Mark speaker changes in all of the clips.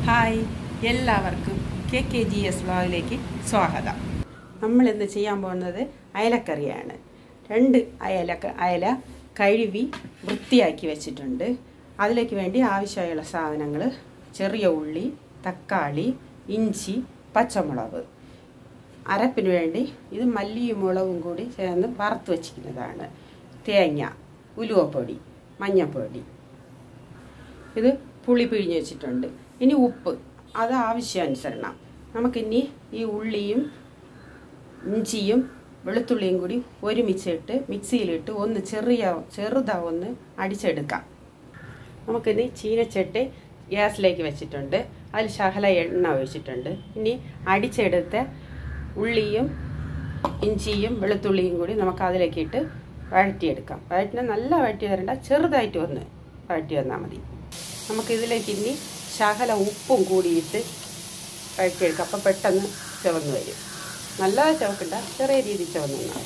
Speaker 1: hi എല്ലാവർക്കും K K G S വ്ളോഗിലേക്ക് സ്വാഗതം നമ്മൾ ഇന്ന് ചെയ്യാൻ പോകുന്നത് അയലക്കറിയാണ് രണ്ട് അയല അയല കഴുകി വൃത്തിയാക്കി വെച്ചിട്ടുണ്ട് അതിലേക്ക് വേണ്ടി ആവശ്യമായുള്ള സാധനങ്ങൾ ചെറിയ ഉള്ളി തക്കാളി ഇഞ്ചി പച്ചമുളക് അരപ്പിന് വേണ്ടി ഇത് മല്ലിയും മുളകും കൂടി ചേർന്ന് വറുത്ത് വച്ചിരിക്കുന്നതാണ് തേങ്ങ ഉലുവപ്പൊടി മഞ്ഞൾപ്പൊടി ഇത് പുളി പിഴിഞ്ഞ് വെച്ചിട്ടുണ്ട് ഇനി ഉപ്പ് അത് ആവശ്യാനുസരണം നമുക്കിനി ഈ ഉള്ളിയും ഇഞ്ചിയും വെളുത്തുള്ളിയും കൂടി ഒരുമിച്ചിട്ട് മിക്സിയിലിട്ട് ഒന്ന് ചെറിയ ചെറുതാ ഒന്ന് അടിച്ചെടുക്കാം നമുക്കിനി ചീനച്ചട്ടി ഗ്യാസിലേക്ക് വെച്ചിട്ടുണ്ട് അതിൽ ശകല എണ്ണ ഒഴിച്ചിട്ടുണ്ട് ഇനി അടിച്ചെടുത്ത ഉള്ളിയും ഇഞ്ചിയും വെളുത്തുള്ളിയും കൂടി നമുക്ക് അതിലേക്ക് ഇട്ട് വഴറ്റിയെടുക്കാം വഴറ്റിന് നല്ല വഴറ്റി വരണ്ട ചെറുതായിട്ട് ഒന്ന് വഴറ്റി വന്നാൽ മതി നമുക്ക് ഇതിലേക്ക് ഇനി ശകല ഉപ്പും കൂടിയിട്ട് വഴറ്റിയെടുക്കാം അപ്പം പെട്ടെന്ന് ചുവന്ന് വരും നല്ലത് ചുവക്കണ്ട ചെറിയ രീതിയിൽ ചുവന്ന് വന്നാൽ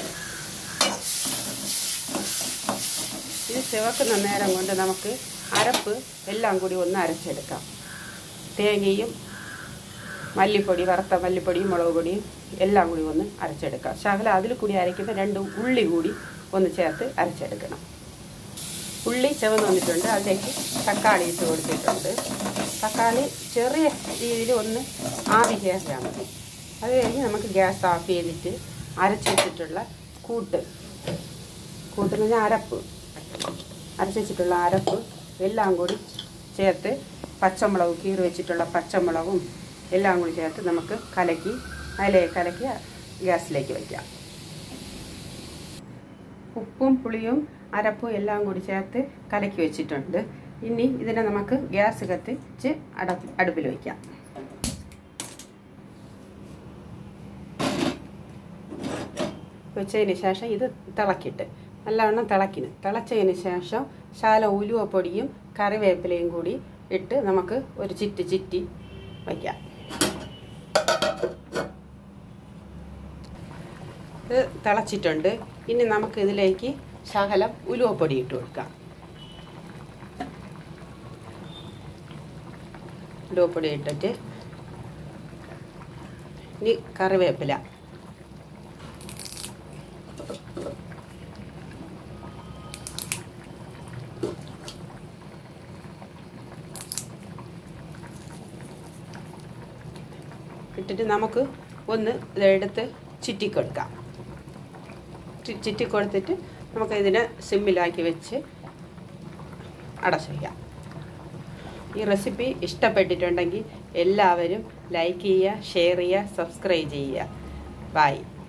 Speaker 1: ഇത് ചുവക്കുന്ന നേരം കൊണ്ട് നമുക്ക് അരപ്പ് എല്ലാം കൂടി ഒന്ന് അരച്ചെടുക്കാം തേങ്ങയും മല്ലിപ്പൊടി വറുത്ത മല്ലിപ്പൊടിയും മുളക് പൊടിയും എല്ലാം കൂടി ഒന്ന് അരച്ചെടുക്കാം ശകല അതിൽ കൂടി അരയ്ക്കുമ്പോൾ രണ്ട് ഉള്ളി കൂടി ഒന്ന് ചേർത്ത് അരച്ചെടുക്കണം ഉള്ളി ചുവന്ന് വന്നിട്ടുണ്ട് അതിലേക്ക് തക്കാളി ഇട്ട് കൊടുത്തിട്ടുണ്ട് തക്കാളി ചെറിയ രീതിയിൽ ഒന്ന് ആവി കയറിയാൽ മതി അത് കഴിഞ്ഞ് നമുക്ക് ഗ്യാസ് ഓഫ് ചെയ്തിട്ട് അരച്ച് വെച്ചിട്ടുള്ള കൂട്ട് കൂട്ട് എന്ന് പറഞ്ഞാൽ അരപ്പ് അരച്ച് വെച്ചിട്ടുള്ള അരപ്പ് എല്ലാം കൂടി ചേർത്ത് പച്ചമുളക് കീറി വെച്ചിട്ടുള്ള പച്ചമുളകും എല്ലാം കൂടി ചേർത്ത് നമുക്ക് കലക്കി അതിലെ കലക്കി ഗ്യാസിലേക്ക് വയ്ക്കാം ഉപ്പും പുളിയും അരപ്പും എല്ലാം കൂടി ചേർത്ത് കലക്കി വെച്ചിട്ടുണ്ട് ഇനി ഇതിനെ നമുക്ക് ഗ്യാസ് കത്തിച്ച് അട അടുപ്പിൽ വയ്ക്കാം വെച്ചതിന് ശേഷം ഇത് തിളക്കിയിട്ട് നല്ലവണ്ണം തിളക്കിന് തിളച്ചതിന് ശേഷം ശാല ഉലുവപ്പൊടിയും കറിവേപ്പിലയും കൂടി ഇട്ട് നമുക്ക് ഒരു ചിറ്റി ചിറ്റി വയ്ക്കാം ഇത് തിളച്ചിട്ടുണ്ട് ഇനി നമുക്ക് ഇതിലേക്ക് ശകലം ഉലുവപ്പൊടി ഇട്ട് കൊടുക്കാം ഉലുവപ്പൊടി ഇട്ടിട്ട് ഇനി കറിവേപ്പില ഇട്ടിട്ട് നമുക്ക് ഒന്ന് ഇതെടുത്ത് ചുറ്റിക്കൊടുക്കാം ചുറ്റി കൊടുത്തിട്ട് നമുക്ക് ഇതിനെ സിമ്മിലാക്കി വെച്ച് അടച്ചു വയ്ക്കാം ഈ റെസിപ്പി ഇഷ്ടപ്പെട്ടിട്ടുണ്ടെങ്കിൽ എല്ലാവരും ലൈക്ക് ചെയ്യുക ഷെയർ ചെയ്യുക സബ്സ്ക്രൈബ് ചെയ്യുക ബൈ